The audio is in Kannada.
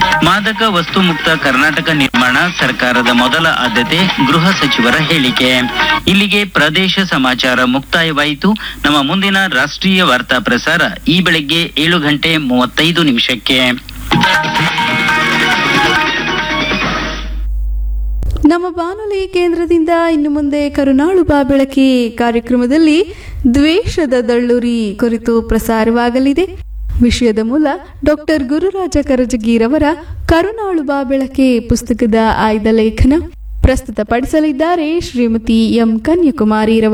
ಮಾದಕ ವಸ್ತು ಮುಕ್ತ ಕರ್ನಾಟಕ ನಿರ್ಮಾಣ ಸರ್ಕಾರದ ಮೊದಲ ಆದ್ಯತೆ ಗೃಹ ಸಚಿವರ ಹೇಳಿಕೆ ಇಲ್ಲಿಗೆ ಪ್ರದೇಶ ಸಮಾಚಾರ ಮುಕ್ತಾಯವಾಯಿತು ನಮ್ಮ ಮುಂದಿನ ರಾಷ್ಟ್ರೀಯ ವಾರ್ತಾ ಪ್ರಸಾರ ಈ ಬೆಳಗ್ಗೆ ಏಳು ಗಂಟೆ ಮೂವತ್ತೈದು ನಿಮಿಷಕ್ಕೆ ನಮ್ಮ ಬಾನುಲಿ ಕೇಂದ್ರದಿಂದ ಇನ್ನು ಮುಂದೆ ಕರುನಾಳು ಬಾ ಬೆಳಕಿ ಕಾರ್ಯಕ್ರಮದಲ್ಲಿ ದ್ವೇಷದ ದಳ್ಳುರಿ ಕುರಿತು ಪ್ರಸಾರವಾಗಲಿದೆ ವಿಷಯದ ಮೂಲ ಡಾಕ್ಟರ್ ಗುರುರಾಜ ಕರಜಗಿರವರ ಕರುನಾಳು ಬಾ ಬೆಳಕೆ ಪುಸ್ತಕದ ಆಯ್ದ ಲೇಖನ ಪ್ರಸ್ತುತಪಡಿಸಲಿದ್ದಾರೆ ಶ್ರೀಮತಿ ಎಂ ಕನ್ಯಾಕುಮಾರಿರವರು